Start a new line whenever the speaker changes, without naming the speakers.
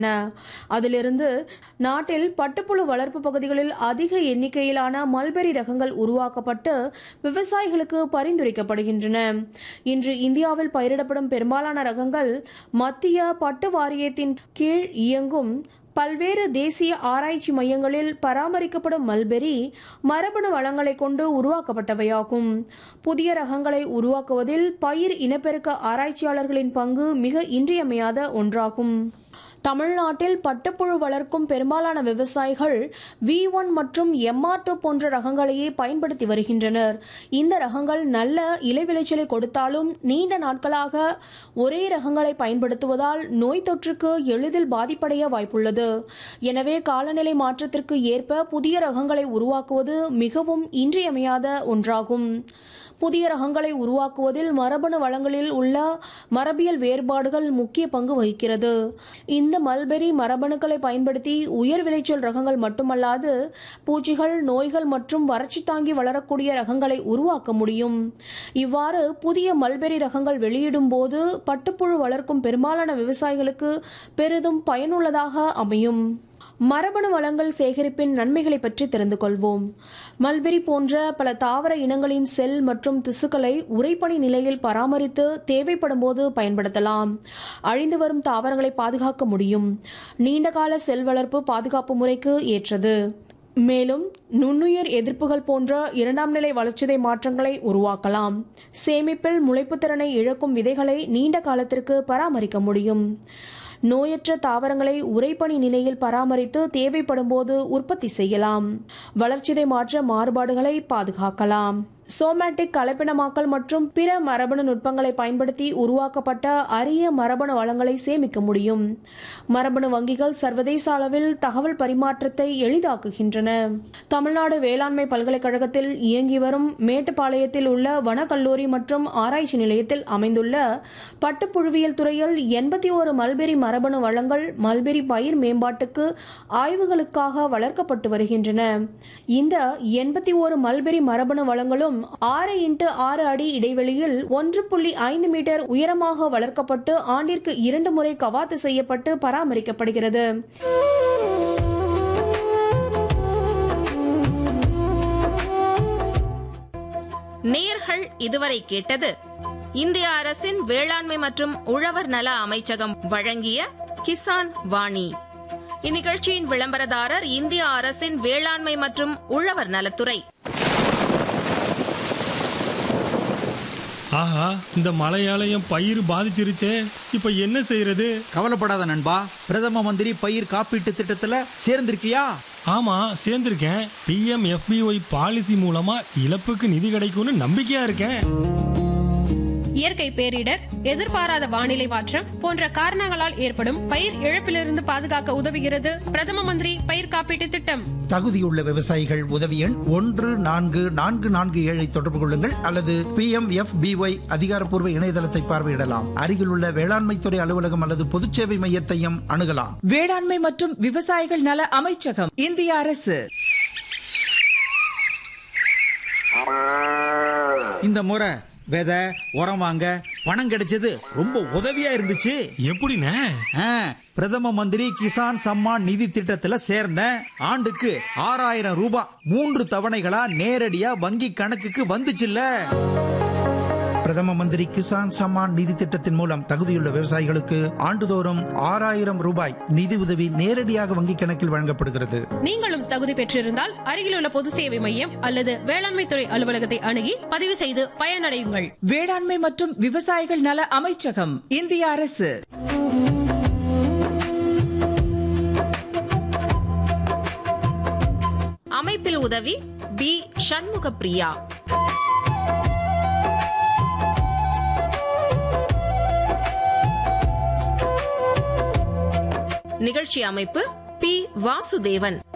அதிலிருந்து நாட்டில் பட்டுப்புழு வளர்ப்பு பகுதிகளில் அதிக எண்ணிக்கையிலான மல்பெரி ரகங்கள் உருவாக்கப்பட்டு விவசாயிகளுக்கு பரிந்துரைக்கப்படுகின்றன இன்று இந்தியாவில் பயிரிடப்படும் பெரும்பாலான ரகங்கள் மத்திய பட்டு வாரியத்தின் கீழ் இயங்கும் பல்வேறு தேசிய ஆராய்ச்சி மையங்களில் பராமரிக்கப்படும் மல்பெரி மரபணு வளங்களை கொண்டு உருவாக்கப்பட்டவையாகும் புதிய ரகங்களை உருவாக்குவதில் பயிர் இனப்பெருக்க ஆராய்ச்சியாளர்களின் பங்கு மிக இன்றியமையாத ஒன்றாகும் தமிழ்நாட்டில் பட்டுப்புழு வளர்க்கும் பெரும்பாலான விவசாயிகள் வி ஒன் மற்றும் எம்ஆர் டூ போன்ற ரகங்களையே பயன்படுத்தி வருகின்றனர் இந்த ரகங்கள் நல்ல இலை விளைச்சலை கொடுத்தாலும் நீண்ட நாட்களாக ஒரே ரகங்களை பயன்படுத்துவதால் நோய் தொற்றுக்கு எளிதில் பாதிப்படைய வாய்ப்புள்ளது எனவே காலநிலை மாற்றத்திற்கு ஏற்ப புதிய ரகங்களை உருவாக்குவது மிகவும் இன்றியமையாத ஒன்றாகும் புதிய ரகங்களை உருவாக்குவதில் மரபணு வளங்களில் உள்ள மரபியல் வேறுபாடுகள் முக்கிய பங்கு வகிக்கிறது இந்த மல்பெரி மரபணுக்களை பயன்படுத்தி உயர் விளைச்சல் ரகங்கள் மட்டுமல்லாது பூச்சிகள் நோய்கள் மற்றும் வறட்சி தாங்கி வளரக்கூடிய ரகங்களை உருவாக்க முடியும் இவ்வாறு புதிய மல்பெரி ரகங்கள் வெளியிடும் போது பட்டுப்புழு வளர்க்கும் பெரும்பாலான விவசாயிகளுக்கு பெரிதும் பயனுள்ளதாக அமையும் மரபணு வளங்கள் சேகரிப்பின் நன்மைகளை பற்றி தெரிந்து கொள்வோம் மல்பெரி போன்ற பல தாவர இனங்களின் செல் மற்றும் திசுக்களை உறைபனி நிலையில் பராமரித்து தேவைப்படும் போது பயன்படுத்தலாம் அழிந்து வரும் தாவரங்களை பாதுகாக்க முடியும் நீண்டகால செல் வளர்ப்பு பாதுகாப்பு முறைக்கு ஏற்றது மேலும் நுண்ணுயிர் எதிர்ப்புகள் போன்ற இரண்டாம் நிலை வளர்ச்சிதை மாற்றங்களை உருவாக்கலாம் சேமிப்பில் முளைப்பு திறனை இழக்கும் விதைகளை நீண்ட காலத்திற்கு பராமரிக்க முடியும் நோயற்ற தாவரங்களை உறைபனி நிலையில் பராமரித்து தேவைப்படும் போது உற்பத்தி செய்யலாம் வளர்ச்சிதை மாற்ற மாறுபாடுகளை பாதுகாக்கலாம் சோமேட்டிக் கலப்பினமாக்கல் மற்றும் பிற மரபணு நுட்பங்களை பயன்படுத்தி உருவாக்கப்பட்ட அரிய மரபணு வளங்களை சேமிக்க முடியும் மரபணு வங்கிகள் சர்வதேச அளவில் தகவல் பரிமாற்றத்தை எளிதாக்குகின்றன தமிழ்நாடு வேளாண்மை பல்கலைக்கழகத்தில் இயங்கி வரும் மேட்டுப்பாளையத்தில் உள்ள வனக்கல்லூரி மற்றும் ஆராய்ச்சி நிலையத்தில் அமைந்துள்ள பட்டுப்புழுவியல் துறையில் எண்பத்தி ஒரு மல்பெரி மரபணு வளங்கள் மல்பெரி பயிர் மேம்பாட்டுக்கு ஆய்வுகளுக்காக வளர்க்கப்பட்டு வருகின்றன இந்த எண்பத்தி ஒரு மல்பெரி மரபணு வளங்களும் ஆறு இன்ட்டு ஆறு அடி இடைவெளியில் ஒன்று புள்ளி ஐந்து மீட்டர் உயரமாக வளர்க்கப்பட்டு ஆண்டிற்கு இரண்டு முறை கவாத்து செய்யப்பட்டு பராமரிக்கப்படுகிறது
நேர்கள் இதுவரை கேட்டது இந்திய அரசின் வேளாண்மை மற்றும் உழவர் நல அமைச்சகம் வழங்கிய கிசான் வாணி இந்நிகழ்ச்சியின் விளம்பரதாரர் இந்திய அரசின் வேளாண்மை மற்றும் உழவர் நலத்துறை
ஆஹா இந்த மழையால என் பயிர் பாதிச்சிருச்சே இப்ப என்ன செய்யறது
கவலைப்படாத நண்பா பிரதம மந்திரி பயிர் காப்பீட்டு திட்டத்துல சேர்ந்திருக்கியா
ஆமா சேர்ந்திருக்கேன் பிஎம் எஃபிஒய் பாலிசி மூலமா இழப்புக்கு நிதி கிடைக்கும்னு நம்பிக்கையா இருக்கேன்
இயற்கை பேரிடர் எதிர்பாராத வானிலை மாற்றம் போன்ற காரணங்களால் ஏற்படும் பயிர் இழப்பிலிருந்து பாதுகாக்க உதவுகிறது பிரதம மந்திரி பயிர் காப்பீட்டு திட்டம்
தகுதியுள்ள விவசாயிகள் உதவி எண் ஒன்று நான்கு நான்கு நான்கு ஏழை தொடர்பு கொள்ளுங்கள் அல்லது பி எம் எஃப் பிஒய் அதிகாரப்பூர்வ இணையதளத்தை பார்வையிடலாம் அருகிலுள்ள வேளாண்மைத்துறை அலுவலகம் அல்லது பொதுச்சேவை மையத்தையும் அணுகலாம்
வேளாண்மை மற்றும் விவசாயிகள் நல அமைச்சகம் இந்திய அரசு
இந்த முறை விதை உரம் வாங்க பணம் கிடைச்சது ரொம்ப உதவியா இருந்துச்சு
எப்படிண்ணே
ஆ, பிரதம மந்திரி கிசான் சம்மான் நிதி திட்டத்துல சேர்ந்தேன் ஆண்டுக்கு ஆறாயிரம் ரூபாய் மூன்று தவணைகளா நேரடியா வங்கி கணக்குக்கு வந்துச்சுல்ல
பிரதம மந்திரி கிசான் சம்மான் நிதி திட்டத்தின் மூலம் தகுதியுள்ள விவசாயிகளுக்கு ஆண்டுதோறும் ஆறாயிரம் ரூபாய் நிதி உதவி நேரடியாக வங்கிக் கணக்கில் வழங்கப்படுகிறது
நீங்களும் தகுதி பெற்றிருந்தால் அருகிலுள்ள பொது சேவை மையம் அல்லது வேளாண்மை துறை அலுவலகத்தை அணுகி பதிவு செய்து பயனடையுங்கள்
வேளாண்மை மற்றும் விவசாயிகள் நல அமைச்சகம் இந்திய அரசு
அமைப்பில் உதவி பி சண்முக பிரியா நிகழ்ச்சி அமைப்பு பி வாசுதேவன்